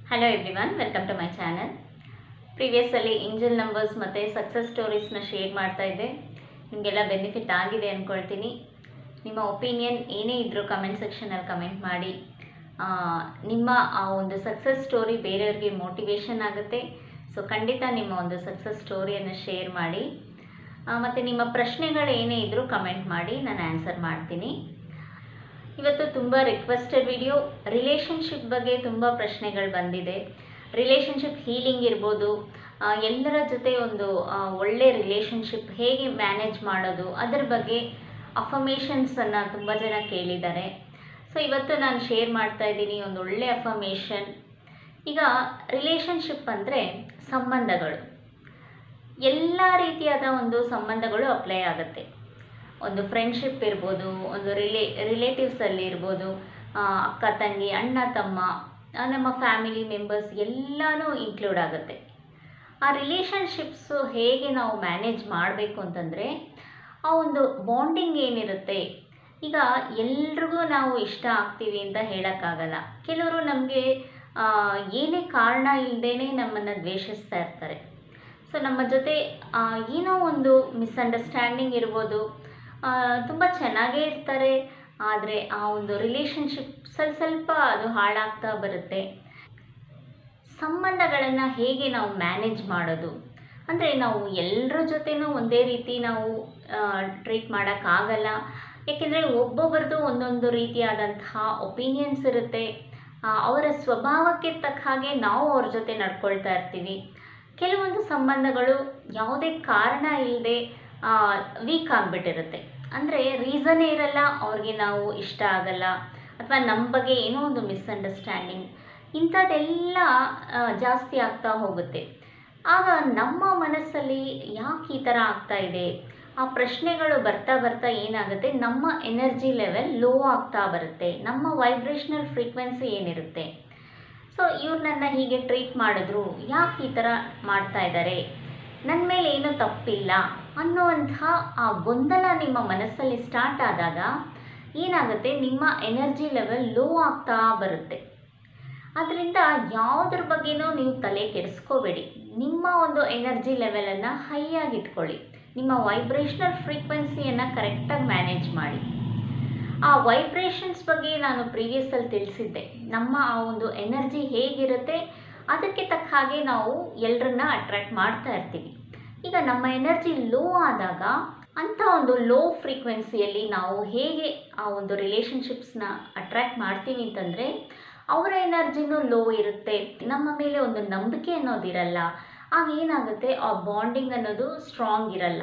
hello everyone welcome to my channel ಪ್ರೀವಿಯಸ್ಸಲ್ಲಿ angel numbers ಮತ್ತು success ಸ್ಟೋರೀಸ್ನ ಶೇರ್ ಮಾಡ್ತಾ ಇದ್ದೆ ನಿಮಗೆಲ್ಲ ಬೆನಿಫಿಟ್ ಆಗಿದೆ ಅಂದ್ಕೊಳ್ತೀನಿ ನಿಮ್ಮ ಒಪಿನಿಯನ್ ಏನೇ ಇದ್ದರೂ ಕಮೆಂಟ್ ಸೆಕ್ಷನಲ್ಲಿ ಕಮೆಂಟ್ ಮಾಡಿ ಆ, ನಿಮ್ಮ ಆ ಒಂದು ಸಕ್ಸಸ್ ಸ್ಟೋರಿ ಬೇರೆಯವ್ರಿಗೆ ಮೋಟಿವೇಶನ್ ಆಗುತ್ತೆ ಸೊ ಖಂಡಿತ ನಿಮ್ಮ ಒಂದು ಸಕ್ಸಸ್ ಸ್ಟೋರಿಯನ್ನು ಶೇರ್ ಮಾಡಿ ಮತ್ತು ನಿಮ್ಮ ಪ್ರಶ್ನೆಗಳು ಏನೇ ಇದ್ದರೂ ಕಮೆಂಟ್ ಮಾಡಿ ನಾನು ಆನ್ಸರ್ ಮಾಡ್ತೀನಿ ಇವತ್ತು ತುಂಬ ರಿಕ್ವೆಸ್ಟೆಡ್ ವಿಡಿಯೋ ರಿಲೇಷನ್ಶಿಪ್ ಬಗ್ಗೆ ತುಂಬ ಪ್ರಶ್ನೆಗಳು ಬಂದಿದೆ ರಿಲೇಷನ್ಶಿಪ್ ಹೀಲಿಂಗ್ ಇರ್ಬೋದು ಆ, ಎಲ್ಲರ ಜೊತೆ ಒಂದು ಆ, ಒಳ್ಳೆ ರಿಲೇಷನ್ಶಿಪ್ ಹೇಗೆ ಮ್ಯಾನೇಜ್ ಮಾಡೋದು ಅದರ ಬಗ್ಗೆ ಅಫಮೇಷನ್ಸನ್ನು ತುಂಬ ಜನ ಕೇಳಿದ್ದಾರೆ ಸೊ ಇವತ್ತು ನಾನು ಶೇರ್ ಮಾಡ್ತಾ ಇದ್ದೀನಿ ಒಂದು ಒಳ್ಳೆ ಅಫಮೇಷನ್ ಈಗ ರಿಲೇಷನ್ಶಿಪ್ ಅಂದರೆ ಸಂಬಂಧಗಳು ಎಲ್ಲ ರೀತಿಯಾದ ಒಂದು ಸಂಬಂಧಗಳು ಅಪ್ಲೈ ಆಗುತ್ತೆ ಒಂದು ಫ್ರೆಂಡ್ಶಿಪ್ ಇರ್ಬೋದು ಒಂದು ರಿಲೇ ರಿಲೇಟಿವ್ಸಲ್ಲಿ ಇರ್ಬೋದು ಆ, ಅಕ್ಕ ತಂಗಿ ಅಣ್ಣ ತಮ್ಮ ಆ, ನಮ್ಮ ಫ್ಯಾಮಿಲಿ ಮೆಂಬರ್ಸ್ ಎಲ್ಲನೂ ಇನ್ಕ್ಲೂಡ್ ಆಗುತ್ತೆ ಆ ರಿಲೇಷನ್ಶಿಪ್ಸು ಹೇಗೆ ನಾವು ಮ್ಯಾನೇಜ್ ಮಾಡಬೇಕು ಅಂತಂದರೆ ಆ ಒಂದು ಬಾಂಡಿಂಗ್ ಏನಿರುತ್ತೆ ಈಗ ಎಲ್ರಿಗೂ ನಾವು ಇಷ್ಟ ಆಗ್ತೀವಿ ಅಂತ ಹೇಳೋಕ್ಕಾಗಲ್ಲ ಕೆಲವರು ನಮಗೆ ಏನೇ ಕಾರಣ ಇಲ್ಲದೇ ನಮ್ಮನ್ನು ದ್ವೇಷಿಸ್ತಾ ಇರ್ತಾರೆ ಸೊ ನಮ್ಮ ಜೊತೆ ಆ, ಏನೋ ಒಂದು ಮಿಸ್ಅಂಡರ್ಸ್ಟ್ಯಾಂಡಿಂಗ್ ಇರ್ಬೋದು ತುಂಬ ಚೆನ್ನಾಗೇ ಇರ್ತಾರೆ ಆದರೆ ಆ ಒಂದು ರಿಲೇಷನ್ಶಿಪ್ ಸ್ವಲ್ಪ ಸ್ವಲ್ಪ ಅದು ಹಾಳಾಗ್ತಾ ಬರುತ್ತೆ ಸಂಬಂಧಗಳನ್ನು ಹೇಗೆ ನಾವು ಮ್ಯಾನೇಜ್ ಮಾಡೋದು ಅಂದರೆ ನಾವು ಎಲ್ಲರ ಜೊತೆನೂ ಒಂದೇ ರೀತಿ ನಾವು ಟ್ರೀಟ್ ಮಾಡೋಕ್ಕಾಗಲ್ಲ ಏಕೆಂದರೆ ಒಬ್ಬೊಬ್ಬರದು ಒಂದೊಂದು ರೀತಿಯಾದಂತಹ ಒಪಿನಿಯನ್ಸ್ ಇರುತ್ತೆ ಆ, ಅವರ ಸ್ವಭಾವಕ್ಕೆ ತಕ್ಕ ಹಾಗೆ ನಾವು ಅವ್ರ ಜೊತೆ ನಡ್ಕೊಳ್ತಾ ಇರ್ತೀವಿ ಕೆಲವೊಂದು ಸಂಬಂಧಗಳು ಯಾವುದೇ ಕಾರಣ ಇಲ್ಲದೆ ವೀಕ್ ಆಗಿಬಿಟ್ಟಿರುತ್ತೆ ಅಂದರೆ ರೀಸನ್ನೇ ಇರಲ್ಲ ಅವ್ರಿಗೆ ನಾವು ಇಷ್ಟ ಆಗಲ್ಲ ಅಥವಾ ನಮ್ಮ ಬಗ್ಗೆ ಏನೋ ಒಂದು ಮಿಸ್ಅಂಡರ್ಸ್ಟ್ಯಾಂಡಿಂಗ್ ಇಂಥದ್ದೆಲ್ಲ ಆ, ಜಾಸ್ತಿ ಆಗ್ತಾ ಹೋಗುತ್ತೆ ಆಗ ನಮ್ಮ ಮನಸ್ಸಲ್ಲಿ ಯಾಕೆ ಈ ಥರ ಆಗ್ತಾ ಇದೆ ಆ ಪ್ರಶ್ನೆಗಳು ಬರ್ತಾ ಬರ್ತಾ ಏನಾಗುತ್ತೆ ನಮ್ಮ ಎನರ್ಜಿ ಲೆವೆಲ್ ಲೋ ಆಗ್ತಾ ಬರುತ್ತೆ ನಮ್ಮ ವೈಬ್ರೇಷನಲ್ ಫ್ರೀಕ್ವೆನ್ಸಿ ಏನಿರುತ್ತೆ ಸೊ ಇವ್ರು ನನ್ನ ಹೀಗೆ ಟ್ರೀಟ್ ಮಾಡಿದ್ರು ಯಾಕೆ ಈ ಥರ ಮಾಡ್ತಾ ಇದ್ದಾರೆ ನನ್ನ ಮೇಲೆ ಏನೂ ತಪ್ಪಿಲ್ಲ ಅನ್ನುವಂಥ ಆ ಗೊಂದಲ ನಿಮ್ಮ ಮನಸ್ಸಲ್ಲಿ ಸ್ಟಾರ್ಟ್ ಆದಾಗ ಏನಾಗುತ್ತೆ ನಿಮ್ಮ ಎನರ್ಜಿ ಲೆವೆಲ್ ಲೋ ಆಗ್ತಾ ಬರುತ್ತೆ ಅದರಿಂದ ಯಾವುದ್ರ ಬಗ್ಗೆನೂ ನೀವು ತಲೆ ಕೆಡಿಸ್ಕೋಬೇಡಿ ನಿಮ್ಮ ಒಂದು ಎನರ್ಜಿ ಲೆವೆಲನ್ನು ಹೈ ಆಗಿ ಇಟ್ಕೊಳ್ಳಿ ನಿಮ್ಮ ವೈಬ್ರೇಷನಲ್ ಫ್ರೀಕ್ವೆನ್ಸಿಯನ್ನು ಕರೆಕ್ಟಾಗಿ ಮ್ಯಾನೇಜ್ ಮಾಡಿ ಆ ವೈಬ್ರೇಷನ್ಸ್ ಬಗ್ಗೆ ನಾನು ಪ್ರೀವಿಯಸ್ಸಲ್ಲಿ ತಿಳಿಸಿದ್ದೆ ನಮ್ಮ ಆ ಒಂದು ಎನರ್ಜಿ ಹೇಗಿರುತ್ತೆ ಅದಕ್ಕೆ ತಕ್ಕ ಹಾಗೆ ನಾವು ಎಲ್ಲರನ್ನ ಅಟ್ರ್ಯಾಕ್ಟ್ ಮಾಡ್ತಾ ಇರ್ತೀವಿ ಈಗ ನಮ್ಮ ಎನರ್ಜಿ ಲೋ ಆದಾಗ ಅಂಥ ಒಂದು ಲೋ ಫ್ರೀಕ್ವೆನ್ಸಿಯಲ್ಲಿ ನಾವು ಹೇಗೆ ಆ ಒಂದು ರಿಲೇಷನ್ಶಿಪ್ಸ್ನ ಅಟ್ರ್ಯಾಕ್ಟ್ ಮಾಡ್ತೀವಿ ಅಂತಂದರೆ ಅವರ ಎನರ್ಜಿನೂ ಲೋ ಇರುತ್ತೆ ನಮ್ಮ ಮೇಲೆ ಒಂದು ನಂಬಿಕೆ ಅನ್ನೋದಿರಲ್ಲ ಆಗ ಏನಾಗುತ್ತೆ ಆ ಬಾಂಡಿಂಗ್ ಅನ್ನೋದು ಸ್ಟ್ರಾಂಗ್ ಇರಲ್ಲ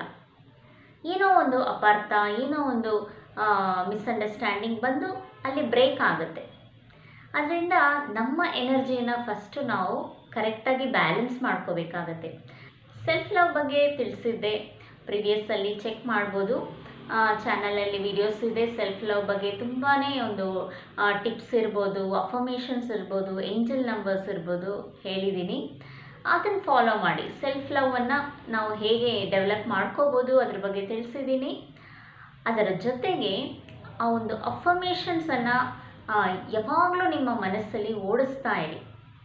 ಏನೋ ಒಂದು ಅಪಾರ್ಥ ಏನೋ ಒಂದು ಮಿಸ್ಅಂಡರ್ಸ್ಟ್ಯಾಂಡಿಂಗ್ ಬಂದು ಅಲ್ಲಿ ಬ್ರೇಕ್ ಆಗುತ್ತೆ ಅದರಿಂದ ನಮ್ಮ ಎನರ್ಜಿಯನ್ನು ಫಸ್ಟು ನಾವು ಕರೆಕ್ಟಾಗಿ ಬ್ಯಾಲೆನ್ಸ್ ಮಾಡ್ಕೋಬೇಕಾಗತ್ತೆ ಸೆಲ್ಫ್ ಲವ್ ಬಗ್ಗೆ ತಿಳಿಸಿದ್ದೆ ಪ್ರಿವಿಯಸ್ಸಲ್ಲಿ ಚೆಕ್ ಮಾಡ್ಬೋದು ಚಾನಲಲ್ಲಿ ವಿಡಿಯೋಸ್ ಇದೆ ಸೆಲ್ಫ್ ಲವ್ ಬಗ್ಗೆ ತುಂಬಾ ಒಂದು ಟಿಪ್ಸ್ ಇರ್ಬೋದು ಅಫರ್ಮೇಷನ್ಸ್ ಇರ್ಬೋದು ಏಂಜಲ್ ನಂಬರ್ಸ್ ಇರ್ಬೋದು ಹೇಳಿದ್ದೀನಿ ಅದನ್ನು ಫಾಲೋ ಮಾಡಿ ಸೆಲ್ಫ್ ಲವನ್ನು ನಾವು ಹೇಗೆ ಡೆವಲಪ್ ಮಾಡ್ಕೋಬೋದು ಅದ್ರ ಬಗ್ಗೆ ತಿಳಿಸಿದ್ದೀನಿ ಅದರ ಜೊತೆಗೆ ಆ ಒಂದು ಅಫರ್ಮೇಷನ್ಸನ್ನು ಯಾವಾಗಲೂ ನಿಮ್ಮ ಮನಸ್ಸಲ್ಲಿ ಓಡಿಸ್ತಾ ಇರಿ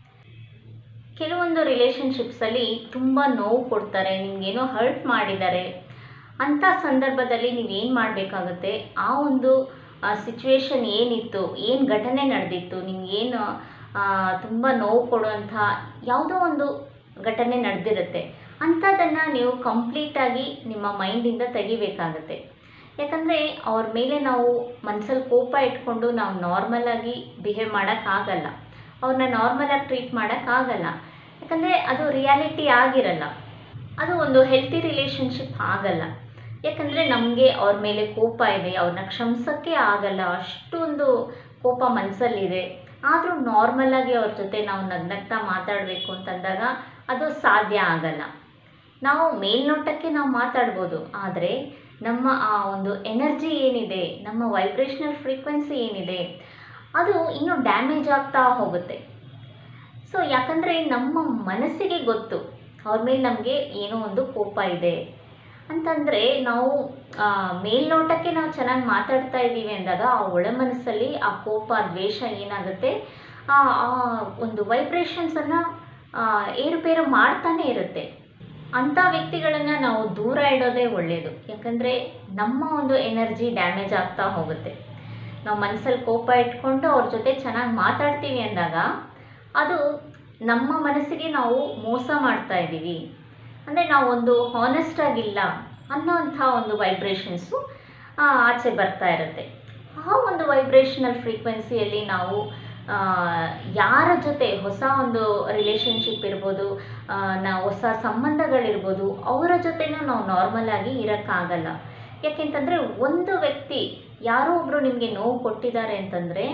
ಕೆಲವೊಂದು ರಿಲೇಷನ್ಶಿಪ್ಸಲ್ಲಿ ತುಂಬ ನೋವು ಕೊಡ್ತಾರೆ ನಿಮಗೇನೋ ಹರ್ಟ್ ಮಾಡಿದ್ದಾರೆ ಅಂಥ ಸಂದರ್ಭದಲ್ಲಿ ನೀವೇನು ಮಾಡಬೇಕಾಗುತ್ತೆ ಆ ಒಂದು ಸಿಚುವೇಶನ್ ಏನಿತ್ತು ಏನು ಘಟನೆ ನಡೆದಿತ್ತು ನಿಮಗೇನು ತುಂಬ ನೋವು ಕೊಡುವಂಥ ಯಾವುದೋ ಒಂದು ಘಟನೆ ನಡೆದಿರುತ್ತೆ ಅಂಥದ್ದನ್ನು ನೀವು ಕಂಪ್ಲೀಟಾಗಿ ನಿಮ್ಮ ಮೈಂಡಿಂದ ತೆಗಿಬೇಕಾಗತ್ತೆ ಯಾಕಂದರೆ ಅವ್ರ ಮೇಲೆ ನಾವು ಮನಸ್ಸಲ್ಲಿ ಕೋಪ ಇಟ್ಕೊಂಡು ನಾವು ನಾರ್ಮಲಾಗಿ ಬಿಹೇವ್ ಮಾಡೋಕ್ಕಾಗಲ್ಲ ಅವ್ರನ್ನ ನಾರ್ಮಲಾಗಿ ಟ್ರೀಟ್ ಮಾಡೋಕ್ಕಾಗಲ್ಲ ಯಾಕಂದರೆ ಅದು ರಿಯಾಲಿಟಿ ಆಗಿರಲ್ಲ ಅದು ಒಂದು ಹೆಲ್ತಿ ರಿಲೇಷನ್ಶಿಪ್ ಆಗಲ್ಲ ಯಾಕಂದರೆ ನಮಗೆ ಅವ್ರ ಮೇಲೆ ಕೋಪ ಇದೆ ಅವ್ರನ್ನ ಕ್ಷಮಿಸೋಕ್ಕೆ ಆಗಲ್ಲ ಅಷ್ಟೊಂದು ಕೋಪ ಮನಸ್ಸಲ್ಲಿದೆ ಆದರೂ ನಾರ್ಮಲಾಗಿ ಅವ್ರ ಜೊತೆ ನಾವು ನಗ್ನಗ್ತಾ ಮಾತಾಡಬೇಕು ಅಂತಂದಾಗ ಅದು ಸಾಧ್ಯ ಆಗಲ್ಲ ನಾವು ಮೇಲ್ನೋಟಕ್ಕೆ ನಾವು ಮಾತಾಡ್ಬೋದು ಆದರೆ ನಮ್ಮ ಆ ಒಂದು ಎನರ್ಜಿ ಏನಿದೆ ನಮ್ಮ ವೈಬ್ರೇಷನಲ್ ಫ್ರೀಕ್ವೆನ್ಸಿ ಏನಿದೆ ಅದು ಇನ್ನೂ ಡ್ಯಾಮೇಜ್ ಆಗ್ತಾ ಹೋಗುತ್ತೆ ಸೊ ಯಾಕಂದರೆ ನಮ್ಮ ಮನಸ್ಸಿಗೆ ಗೊತ್ತು ಅವ್ರ ಮೇಲೆ ನಮಗೆ ಏನೋ ಒಂದು ಕೋಪ ಇದೆ ಅಂತಂದರೆ ನಾವು ಆ, ಮೇಲ್ನೋಟಕ್ಕೆ ನಾವು ಚೆನ್ನಾಗಿ ಮಾತಾಡ್ತಾ ಇದ್ದೀವಿ ಅಂದಾಗ ಆ ಒಳ ಮನಸ್ಸಲ್ಲಿ ಆ ಕೋಪ ದ್ವೇಷ ಏನಾಗುತ್ತೆ ಆ ಆ ಒಂದು ವೈಬ್ರೇಷನ್ಸನ್ನು ಏರುಪೇರು ಮಾಡ್ತಾನೆ ಇರುತ್ತೆ ಅಂಥ ವ್ಯಕ್ತಿಗಳನ್ನು ನಾವು ದೂರ ಇಡೋದೇ ಒಳ್ಳೆಯದು ಯಾಕಂದರೆ ನಮ್ಮ ಒಂದು ಎನರ್ಜಿ ಡ್ಯಾಮೇಜ್ ಆಗ್ತಾ ಹೋಗುತ್ತೆ ನಾವು ಮನಸ್ಸಲ್ಲಿ ಕೋಪ ಇಟ್ಕೊಂಡು ಅವ್ರ ಜೊತೆ ಚೆನ್ನಾಗಿ ಮಾತಾಡ್ತೀವಿ ಅಂದಾಗ ಅದು ನಮ್ಮ ಮನಸ್ಸಿಗೆ ನಾವು ಮೋಸ ಮಾಡ್ತಾ ಇದ್ದೀವಿ ಅಂದರೆ ನಾವು ಒಂದು ಹಾನೆಸ್ಟ್ ಆಗಿಲ್ಲ ಅನ್ನೋಂಥ ಒಂದು ವೈಬ್ರೇಷನ್ಸು ಆಚೆ ಬರ್ತಾ ಇರುತ್ತೆ ಆ ಒಂದು ವೈಬ್ರೇಷನಲ್ ಫ್ರೀಕ್ವೆನ್ಸಿಯಲ್ಲಿ ನಾವು ಆ, ಯಾರ ಜೊತೆ ಹೊಸ ಒಂದು ರಿಲೇಷನ್ಶಿಪ್ ಇರ್ಬೋದು ಆ, ನಾವು ಹೊಸ ಸಂಬಂಧಗಳಿರ್ಬೋದು ಅವರ ಜೊತೆನೂ ನಾವು ನಾರ್ಮಲ್ ಆಗಿ ಇರೋಕ್ಕಾಗಲ್ಲ ಯಾಕೆಂತಂದರೆ ಒಂದು ವ್ಯಕ್ತಿ ಯಾರೋ ಒಬ್ಬರು ನಿಮಗೆ ನೋವು ಕೊಟ್ಟಿದ್ದಾರೆ ಅಂತಂದರೆ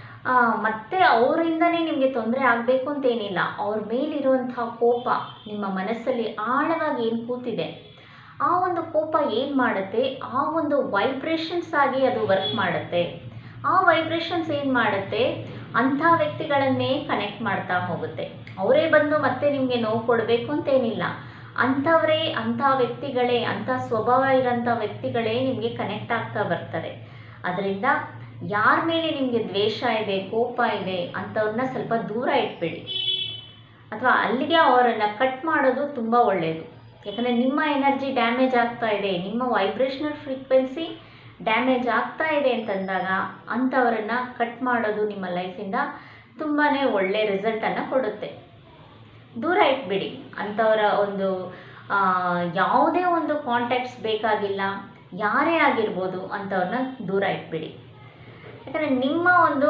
ಮತ್ತೆ ಅವರಿಂದನೇ ನಿಮಗೆ ತೊಂದರೆ ಆಗಬೇಕು ಅಂತೇನಿಲ್ಲ ಅವ್ರ ಮೇಲಿರುವಂಥ ಕೋಪ ನಿಮ್ಮ ಮನಸ್ಸಲ್ಲಿ ಆಳವಾಗಿ ಏನು ಕೂತಿದೆ ಆ ಒಂದು ಕೋಪ ಏನು ಮಾಡುತ್ತೆ ಆ ಒಂದು ವೈಬ್ರೇಷನ್ಸ್ ಆಗಿ ಅದು ವರ್ಕ್ ಮಾಡುತ್ತೆ ಆ ವೈಬ್ರೇಷನ್ಸ್ ಏನು ಮಾಡುತ್ತೆ ಅಂಥ ವ್ಯಕ್ತಿಗಳನ್ನೇ ಕನೆಕ್ಟ್ ಮಾಡ್ತಾ ಹೋಗುತ್ತೆ ಅವರೇ ಬಂದು ಮತ್ತೆ ನಿಮಗೆ ನೋವು ಕೊಡಬೇಕು ಅಂತೇನಿಲ್ಲ ಅಂಥವರೇ ಅಂಥ ವ್ಯಕ್ತಿಗಳೇ ಅಂಥ ಸ್ವಭಾವ ಇರೋಂಥ ವ್ಯಕ್ತಿಗಳೇ ನಿಮಗೆ ಕನೆಕ್ಟ್ ಆಗ್ತಾ ಬರ್ತಾರೆ ಅದರಿಂದ ಯಾರ ಮೇಲೆ ನಿಮಗೆ ದ್ವೇಷ ಇದೆ ಕೋಪ ಇದೆ ಅಂಥವ್ರನ್ನ ಸ್ವಲ್ಪ ದೂರ ಇಟ್ಬಿಡಿ ಅಥವಾ ಅಲ್ಲಿಗೆ ಅವರನ್ನು ಕಟ್ ಮಾಡೋದು ತುಂಬ ಒಳ್ಳೆಯದು ಯಾಕಂದರೆ ನಿಮ್ಮ ಎನರ್ಜಿ ಡ್ಯಾಮೇಜ್ ಆಗ್ತಾ ಇದೆ ನಿಮ್ಮ ವೈಬ್ರೇಷನಲ್ ಫ್ರೀಕ್ವೆನ್ಸಿ ಡ್ಯಾಮೇಜ್ ಆಗ್ತಾ ಇದೆ ಅಂತಂದಾಗ ಅಂಥವರನ್ನು ಕಟ್ ಮಾಡೋದು ನಿಮ್ಮ ಲೈಫಿಂದ ತುಂಬಾ ಒಳ್ಳೆ ರಿಸಲ್ಟನ್ನು ಕೊಡುತ್ತೆ ದೂರ ಇಟ್ಬಿಡಿ ಅಂಥವರ ಒಂದು ಆ, ಯಾವುದೇ ಒಂದು ಕಾಂಟ್ಯಾಕ್ಟ್ಸ್ ಬೇಕಾಗಿಲ್ಲ ಯಾರೇ ಆಗಿರ್ಬೋದು ಅಂಥವ್ರನ್ನ ದೂರ ಇಟ್ಬಿಡಿ ಯಾಕಂದರೆ ನಿಮ್ಮ ಒಂದು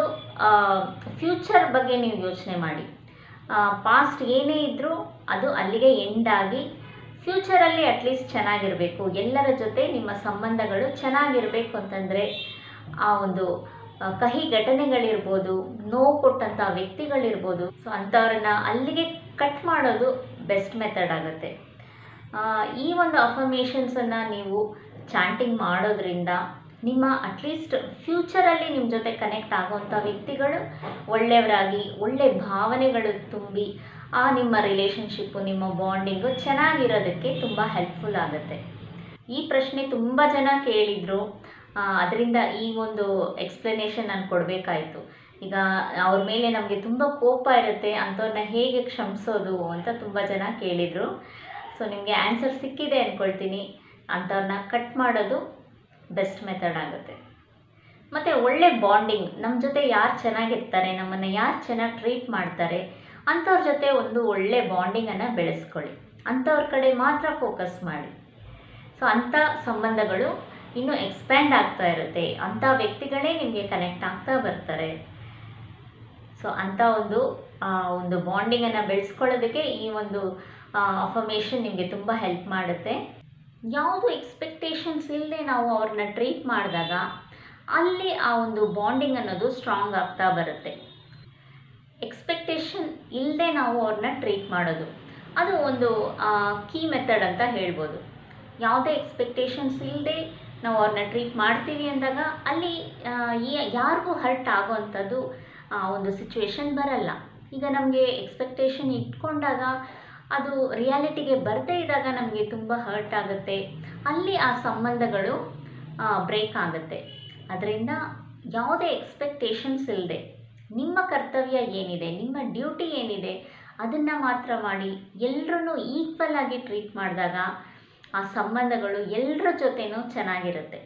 ಫ್ಯೂಚರ್ ಬಗ್ಗೆ ನೀವು ಯೋಚನೆ ಮಾಡಿ ಪಾಸ್ಟ್ ಏನೇ ಇದ್ದರೂ ಅದು ಅಲ್ಲಿಗೆ ಎಂಡ್ ಆಗಿ ಫ್ಯೂಚರಲ್ಲಿ ಅಟ್ಲೀಸ್ಟ್ ಚೆನ್ನಾಗಿರಬೇಕು ಎಲ್ಲರ ಜೊತೆ ನಿಮ್ಮ ಸಂಬಂಧಗಳು ಚೆನ್ನಾಗಿರಬೇಕು ಅಂತಂದರೆ ಆ ಒಂದು ಆ, ಕಹಿ ಘಟನೆಗಳಿರ್ಬೋದು ನೋವು ಕೊಟ್ಟಂಥ ವ್ಯಕ್ತಿಗಳಿರ್ಬೋದು ಸೊ ಅಂಥವ್ರನ್ನ ಅಲ್ಲಿಗೆ ಕಟ್ ಮಾಡೋದು ಬೆಸ್ಟ್ ಮೆಥಡ್ ಆಗುತ್ತೆ ಆ, ಈ ಒಂದು ಅಫರ್ಮೇಷನ್ಸನ್ನು ನೀವು ಚಾಂಟಿಂಗ್ ಮಾಡೋದ್ರಿಂದ ನಿಮ್ಮ ಅಟ್ಲೀಸ್ಟ್ ಫ್ಯೂಚರಲ್ಲಿ ನಿಮ್ಮ ಜೊತೆ ಕನೆಕ್ಟ್ ಆಗುವಂಥ ವ್ಯಕ್ತಿಗಳು ಒಳ್ಳೆಯವರಾಗಿ ಒಳ್ಳೆ ಭಾವನೆಗಳು ತುಂಬಿ ಆ ನಿಮ್ಮ ರಿಲೇಷನ್ಶಿಪ್ಪು ನಿಮ್ಮ ಬಾಂಡಿಂಗು ಚೆನ್ನಾಗಿರೋದಕ್ಕೆ ತುಂಬ ಹೆಲ್ಪ್ಫುಲ್ ಆಗುತ್ತೆ ಈ ಪ್ರಶ್ನೆ ತುಂಬ ಜನ ಕೇಳಿದರು ಅದರಿಂದ ಈ ಒಂದು ಎಕ್ಸ್ಪ್ಲನೇಷನ್ ನಾನು ಕೊಡಬೇಕಾಯಿತು ಈಗ ಅವ್ರ ಮೇಲೆ ನಮಗೆ ತುಂಬ ಕೋಪ ಇರುತ್ತೆ ಅಂಥವ್ರನ್ನ ಹೇಗೆ ಕ್ಷಮಿಸೋದು ಅಂತ ತುಂಬ ಜನ ಕೇಳಿದರು ಸೊ ನಿಮಗೆ ಆನ್ಸರ್ ಸಿಕ್ಕಿದೆ ಅಂದ್ಕೊಳ್ತೀನಿ ಅಂಥವ್ರನ್ನ ಕಟ್ ಮಾಡೋದು ಬೆಸ್ಟ್ ಮೆಥಡ್ ಆಗುತ್ತೆ ಮತ್ತು ಒಳ್ಳೆ ಬಾಂಡಿಂಗ್ ನಮ್ಮ ಜೊತೆ ಯಾರು ಚೆನ್ನಾಗಿರ್ತಾರೆ ನಮ್ಮನ್ನು ಯಾರು ಚೆನ್ನಾಗಿ ಟ್ರೀಟ್ ಮಾಡ್ತಾರೆ ಅಂಥವ್ರ ಜೊತೆ ಒಂದು ಒಳ್ಳೆ ಬಾಂಡಿಂಗನ್ನು ಬೆಳೆಸ್ಕೊಳ್ಳಿ ಅಂಥವ್ರ ಕಡೆ ಮಾತ್ರ ಫೋಕಸ್ ಮಾಡಿ ಸೊ ಅಂಥ ಸಂಬಂಧಗಳು ಇನ್ನೂ ಎಕ್ಸ್ಪ್ಯಾಂಡ್ ಆಗ್ತಾ ಇರುತ್ತೆ ಅಂಥ ವ್ಯಕ್ತಿಗಳೇ ನಿಮಗೆ ಕನೆಕ್ಟ್ ಆಗ್ತಾ ಬರ್ತಾರೆ ಸೊ ಅಂಥ ಒಂದು ಆ, ಒಂದು ಬಾಂಡಿಂಗನ್ನು ಬೆಳೆಸ್ಕೊಳ್ಳೋದಕ್ಕೆ ಈ ಒಂದು ಅಫರ್ಮೇಷನ್ ನಿಮಗೆ ತುಂಬ ಹೆಲ್ಪ್ ಮಾಡುತ್ತೆ ಯಾವುದು ಎಕ್ಸ್ಪೆಕ್ಟೇಷನ್ಸ್ ಇಲ್ಲದೆ ನಾವು ಅವ್ರನ್ನ ಟ್ರೀಟ್ ಮಾಡಿದಾಗ ಅಲ್ಲಿ ಆ ಒಂದು ಬಾಂಡಿಂಗ್ ಅನ್ನೋದು ಸ್ಟ್ರಾಂಗ್ ಆಗ್ತಾ ಬರುತ್ತೆ ಎಕ್ಸ್ಪೆಕ್ಟೇಷನ್ ಇಲ್ಲದೆ ನಾವು ಅವ್ರನ್ನ ಟ್ರೀಟ್ ಮಾಡೋದು ಅದು ಒಂದು ಕೀ ಮೆಥಡ್ ಅಂತ ಹೇಳ್ಬೋದು ಯಾವುದೇ ಎಕ್ಸ್ಪೆಕ್ಟೇಷನ್ಸ್ ಇಲ್ಲದೆ ನಾವು ಅವ್ರನ್ನ ಟ್ರೀಟ್ ಮಾಡ್ತೀವಿ ಅಂದಾಗ ಅಲ್ಲಿ ಆ, ಈ- ಯಾರಿಗೂ ಹರ್ಟ್ ಆಗೋವಂಥದ್ದು ಆ, ಒಂದು ಸಿಚುವೇಶನ್ ಬರಲ್ಲ ಈಗ ನಮಗೆ ಎಕ್ಸ್ಪೆಕ್ಟೇಷನ್ ಇಟ್ಕೊಂಡಾಗ ಅದು ರಿಯಾಲಿಟಿಗೆ ಬರದೇ ಇದ್ದಾಗ ನಮಗೆ ತುಂಬ ಹರ್ಟ್ ಆಗುತ್ತೆ ಅಲ್ಲಿ ಆ ಸಂಬಂಧಗಳು ಬ್ರೇಕ್ ಆಗುತ್ತೆ ಅದರಿಂದ ಯಾವುದೇ ಎಕ್ಸ್ಪೆಕ್ಟೇಷನ್ಸ್ ಇಲ್ಲದೆ ನಿಮ್ಮ ಕರ್ತವ್ಯ ಏನಿದೆ ನಿಮ್ಮ ಡ್ಯೂಟಿ ಏನಿದೆ ಅದನ್ನು ಮಾತ್ರ ಮಾಡಿ ಎಲ್ಲರೂ ಈಕ್ವಲ್ ಆಗಿ ಟ್ರೀಟ್ ಮಾಡಿದಾಗ ಆ ಸಂಬಂಧಗಳು ಎಲ್ಲರ ಜೊತೆನೂ ಚೆನ್ನಾಗಿರುತ್ತೆ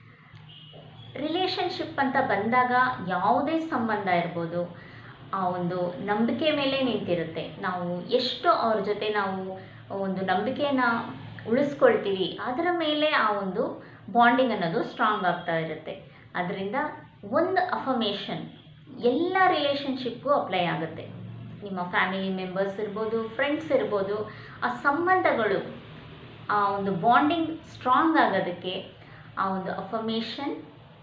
ರಿಲೇಷನ್ಶಿಪ್ ಅಂತ ಬಂದಾಗ ಯಾವುದೇ ಸಂಬಂಧ ಇರ್ಬೋದು ಆ ಒಂದು ನಂಬಿಕೆ ಮೇಲೆ ನಿಂತಿರುತ್ತೆ ನಾವು ಎಷ್ಟು ಅವ್ರ ಜೊತೆ ನಾವು ಒಂದು ನಂಬಿಕೆಯನ್ನು ಉಳಿಸ್ಕೊಳ್ತೀವಿ ಅದರ ಮೇಲೆ ಆ ಒಂದು ಬಾಂಡಿಂಗ್ ಅನ್ನೋದು ಸ್ಟ್ರಾಂಗ್ ಆಗ್ತಾ ಇರುತ್ತೆ ಅದರಿಂದ ಒಂದು ಅಫರ್ಮೇಷನ್ ಎಲ್ಲ ರಿಲೇಷನ್ಶಿಪ್ಗೂ ಅಪ್ಲೈ ಆಗುತ್ತೆ ನಿಮ್ಮ ಫ್ಯಾಮಿಲಿ ಮೆಂಬರ್ಸ್ ಇರ್ಬೋದು ಫ್ರೆಂಡ್ಸ್ ಇರ್ಬೋದು ಆ ಸಂಬಂಧಗಳು ಆ ಒಂದು ಬಾಂಡಿಂಗ್ ಸ್ಟ್ರಾಂಗ್ ಆಗೋದಕ್ಕೆ ಆ ಒಂದು affirmation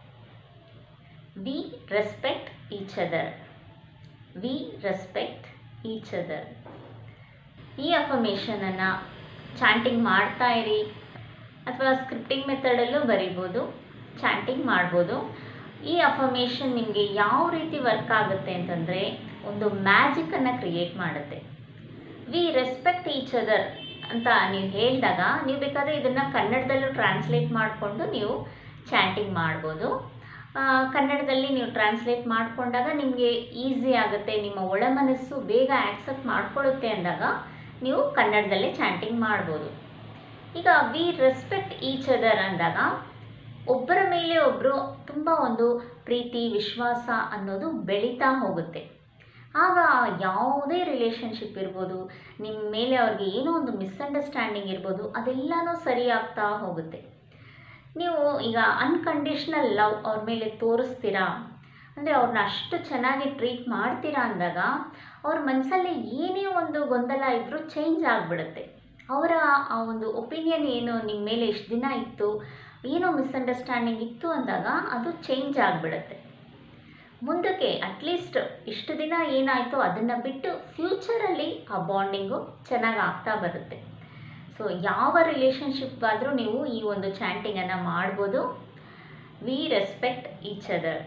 we respect each other we respect each other ಈ ಅಫರ್ಮೇಷನನ್ನು ಚಾಂಟಿಂಗ್ ಮಾಡ್ತಾ ಇರಿ ಅಥವಾ ಸ್ಕ್ರಿಪ್ಟಿಂಗ್ ಮೆಥಡಲ್ಲೂ ಬರಿಬೋದು ಚಾಂಟಿಂಗ್ ಮಾಡ್ಬೋದು ಈ ಅಫರ್ಮೇಷನ್ ನಿಮಗೆ ಯಾವ ರೀತಿ ವರ್ಕ್ ಆಗುತ್ತೆ ಅಂತಂದರೆ ಒಂದು ಮ್ಯಾಜಿಕನ್ನು ಕ್ರಿಯೇಟ್ ಮಾಡುತ್ತೆ ವಿ ರೆಸ್ಪೆಕ್ಟ್ ಈಚ್ ಅದರ್ ಅಂತ ನೀವು ಹೇಳಿದಾಗ ನೀವು ಬೇಕಾದರೆ ಇದನ್ನು ಕನ್ನಡದಲ್ಲೂ ಟ್ರಾನ್ಸ್ಲೇಟ್ ಮಾಡಿಕೊಂಡು ನೀವು ಚಾಂಟಿಂಗ್ ಮಾಡ್ಬೋದು ಆ, ಕನ್ನಡದಲ್ಲಿ ನೀವು ಟ್ರಾನ್ಸ್ಲೇಟ್ ಮಾಡಿಕೊಂಡಾಗ ನಿಮಗೆ ಈಸಿ ಆಗುತ್ತೆ ನಿಮ್ಮ ಒಳ ಮನಸ್ಸು ಬೇಗ ಆ್ಯಕ್ಸೆಪ್ಟ್ ಮಾಡ್ಕೊಳ್ಳುತ್ತೆ ಅಂದಾಗ ನೀವು ಕನ್ನಡದಲ್ಲೇ ಚಾಂಟಿಂಗ್ ಮಾಡ್ಬೋದು ಈಗ ವಿ ರೆಸ್ಪೆಕ್ಟ್ ಈಚ್ ಅದರ್ ಅಂದಾಗ ಒಬ್ಬರ ಮೇಲೆ ಒಬ್ಬರು ತುಂಬ ಒಂದು ಪ್ರೀತಿ ವಿಶ್ವಾಸ ಅನ್ನೋದು ಬೆಳೀತಾ ಹೋಗುತ್ತೆ ಆಗ ಯಾವುದೇ ರಿಲೇಷನ್ಶಿಪ್ ಇರ್ಬೋದು ನಿಮ್ಮ ಮೇಲೆ ಅವ್ರಿಗೆ ಏನೋ ಒಂದು ಮಿಸ್ಅಂಡರ್ಸ್ಟ್ಯಾಂಡಿಂಗ್ ಇರ್ಬೋದು ಅದೆಲ್ಲನೂ ಸರಿ ಆಗ್ತಾ ಹೋಗುತ್ತೆ ನೀವು ಈಗ ಅನ್ಕಂಡೀಷ್ನಲ್ ಲವ್ ಅವ್ರ ಮೇಲೆ ತೋರಿಸ್ತೀರಾ ಅಂದರೆ ಅವ್ರನ್ನ ಅಷ್ಟು ಚೆನ್ನಾಗಿ ಟ್ರೀಟ್ ಮಾಡ್ತೀರಾ ಅಂದಾಗ ಅವ್ರ ಮನಸ್ಸಲ್ಲಿ ಏನೇ ಒಂದು ಗೊಂದಲ ಇದ್ದರೂ ಚೇಂಜ್ ಆಗಿಬಿಡುತ್ತೆ ಅವರ ಆ ಒಂದು ಒಪಿನಿಯನ್ ಏನು ನಿಮ್ಮ ಮೇಲೆ ಎಷ್ಟು ದಿನ ಇತ್ತು ಏನೋ ಮಿಸ್ಅಂಡರ್ಸ್ಟ್ಯಾಂಡಿಂಗ್ ಇತ್ತು ಅಂದಾಗ ಅದು ಚೇಂಜ್ ಆಗಿಬಿಡುತ್ತೆ ಮುಂದಕ್ಕೆ ಅಟ್ಲೀಸ್ಟ್ ಇಷ್ಟು ದಿನ ಏನಾಯಿತು ಅದನ್ನು ಬಿಟ್ಟು ಫ್ಯೂಚರಲ್ಲಿ ಆ ಬಾಂಡಿಂಗು ಚೆನ್ನಾಗಿ ಆಗ್ತಾ ಬರುತ್ತೆ ಸೊ ಯಾವ ರಿಲೇಷನ್ಶಿಪ್ ಆದರೂ ನೀವು ಈ ಒಂದು ಚಾಂಟಿಂಗನ್ನು ಮಾಡ್ಬೋದು we respect each other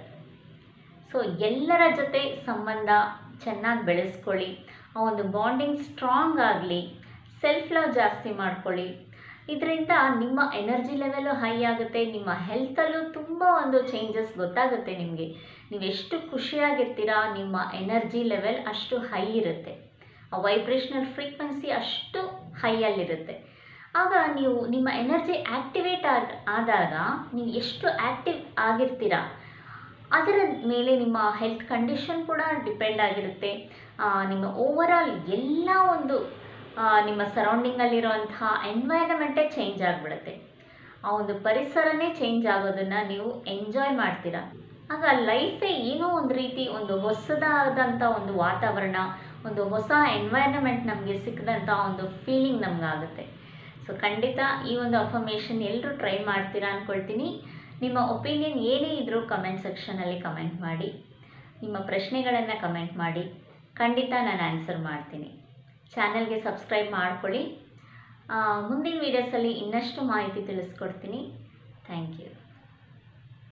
so ಎಲ್ಲರ ಜೊತೆ ಸಂಬಂಧ ಚೆನ್ನಾಗಿ ಬೆಳೆಸ್ಕೊಳ್ಳಿ ಆ ಒಂದು ಬಾಂಡಿಂಗ್ ಸ್ಟ್ರಾಂಗ್ ಆಗಲಿ ಸೆಲ್ಫ್ ಲವ್ ಜಾಸ್ತಿ ಮಾಡ್ಕೊಳ್ಳಿ ಇದರಿಂದ ನಿಮ್ಮ ಎನರ್ಜಿ ಲೆವೆಲು ಹೈ ಆಗುತ್ತೆ ನಿಮ್ಮ ಹೆಲ್ತಲ್ಲೂ ತುಂಬ ಒಂದು ಚೇಂಜಸ್ ಗೊತ್ತಾಗುತ್ತೆ ನಿಮಗೆ ನೀವು ಎಷ್ಟು ಖುಷಿಯಾಗಿರ್ತೀರಾ ನಿಮ್ಮ ಎನರ್ಜಿ ಲೆವೆಲ್ ಅಷ್ಟು ಹೈ ಇರುತ್ತೆ ಆ ವೈಬ್ರೇಷನಲ್ ಫ್ರೀಕ್ವೆನ್ಸಿ ಅಷ್ಟು ಹೈಯಲ್ಲಿರುತ್ತೆ ಆಗ ನೀವು ನಿಮ್ಮ ಎನರ್ಜಿ ಆ್ಯಕ್ಟಿವೇಟ್ ಆದ ಆದಾಗ ನೀವು ಎಷ್ಟು ಆ್ಯಕ್ಟಿವ್ ಆಗಿರ್ತೀರಾ ಅದರ ಮೇಲೆ ನಿಮ್ಮ ಹೆಲ್ತ್ ಕಂಡೀಷನ್ ಕೂಡ ಡಿಪೆಂಡ್ ಆಗಿರುತ್ತೆ ಆ, ನಿಮ್ಮ ಓವರಾಲ್ ಎಲ್ಲ ಒಂದು ಆ, ನಿಮ್ಮ ಸರೌಂಡಿಂಗಲ್ಲಿರುವಂತಹ ಎನ್ವೈರಮೆಂಟೇ ಚೇಂಜ್ ಆಗಿಬಿಡುತ್ತೆ ಆ ಒಂದು ಪರಿಸರನೇ ಚೇಂಜ್ ಆಗೋದನ್ನು ನೀವು ಎಂಜಾಯ್ ಮಾಡ್ತೀರಾ ಆಗ ಲೈಫೇ ಏನೋ ಒಂದು ರೀತಿ ಒಂದು ಹೊಸದಾದಂಥ ಒಂದು ವಾತಾವರಣ ಒಂದು ಹೊಸ ಎನ್ವೈರನ್ಮೆಂಟ್ ನಮಗೆ ಸಿಕ್ಕದಂಥ ಒಂದು ಫೀಲಿಂಗ್ ನಮಗಾಗುತ್ತೆ ಸೊ ಖಂಡಿತ ಈ ಒಂದು ಅಫರ್ಮೇಷನ್ ಎಲ್ಲರೂ ಟ್ರೈ ಮಾಡ್ತೀರಾ ಅಂದ್ಕೊಳ್ತೀನಿ ನಿಮ್ಮ ಒಪಿನಿಯನ್ ಏನೇ ಇದ್ದರೂ ಕಮೆಂಟ್ ಸೆಕ್ಷನಲ್ಲಿ ಕಮೆಂಟ್ ಮಾಡಿ ನಿಮ್ಮ ಪ್ರಶ್ನೆಗಳನ್ನು ಕಮೆಂಟ್ ಮಾಡಿ ಖಂಡಿತ ನಾನು ಆನ್ಸರ್ ಮಾಡ್ತೀನಿ ಚಾನಲ್ಗೆ ಸಬ್ಸ್ಕ್ರೈಬ್ ಮಾಡ್ಕೊಳ್ಳಿ ಆ, ಮುಂದಿನ ವೀಡಿಯೋಸಲ್ಲಿ ಇನ್ನಷ್ಟು ಮಾಹಿತಿ ತಿಳಿಸ್ಕೊಡ್ತೀನಿ ಥ್ಯಾಂಕ್ ಯು